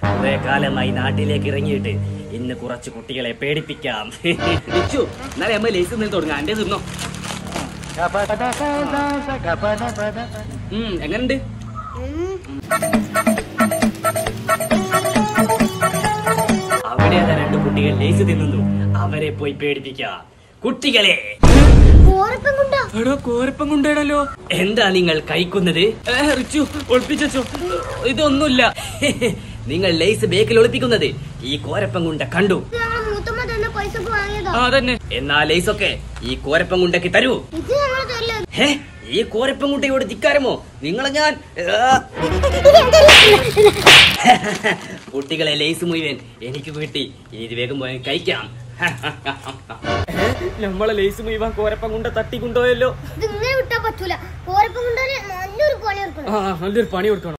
കുറെ കാലമായി നാട്ടിലേക്ക് ഇറങ്ങിയിട്ട് ഇന്ന് കുറച്ച് കുട്ടികളെ പേടിപ്പിക്കാം ലച്ചു എന്നാലും അമ്മ ലേസ് നിന്ന് തുടങ്ങാം എന്റെ തിന്നോ ഉം, എങ്ങനുണ്ട് അവിടെ അതാ രണ്ട് കുട്ടികൾ ലേസ് തിന്നുന്നു അവരെ പോയി പേടിപ്പിക്കാം കുട്ടികളെ കോരപ്പം കൊണ്ടാ എടോ കോരപ്പം കൊണ്ടേടല്ലോ എന്താ നിങ്ങൾ കഴിക്കുന്നത് റിച്ചു ഒളിപ്പിച്ചോ ഇതൊന്നുമില്ല നിങ്ങൾ ലേസ് ബേക്കിൽ ഒളിപ്പിക്കുന്നത് ഈ കോരപ്പം കുണ്ട കണ്ടു ഇത് ഞങ്ങൾ മൂത്തമ്മ തന്നെ പൈസ വാങ്ങിയതാ ആ തന്നെ എന്നാ ലേസ് ഒക്കെ ഈ കോരപ്പം കുണ്ടക്ക് തരൂ ഇത് ഞങ്ങൾ തരില്ല ഹേ ഈ കോരപ്പം കുണ്ടയോട് ധിക്കാരമോ നിങ്ങളെ ഞാൻ ആ. കുട്ടികളെ ലേസ് മുഴുവൻ എനിക്ക് കിട്ടി ഇനി ഇത് വേഗം പോയി കഴിക്കാം നമ്മളെ ലേസ് മുഴുവൻ കോരപ്പം കൊണ്ട് തട്ടിക്കൊണ്ടുപോയല്ലോ ഇത് ഇങ്ങനെ വിട്ടാ പറ്റൂല കോരപ്പം കൊണ്ടാല് നല്ലൊരു പണി എടുക്കണം ആ നല്ലൊരു പണി കൊടുക്കണം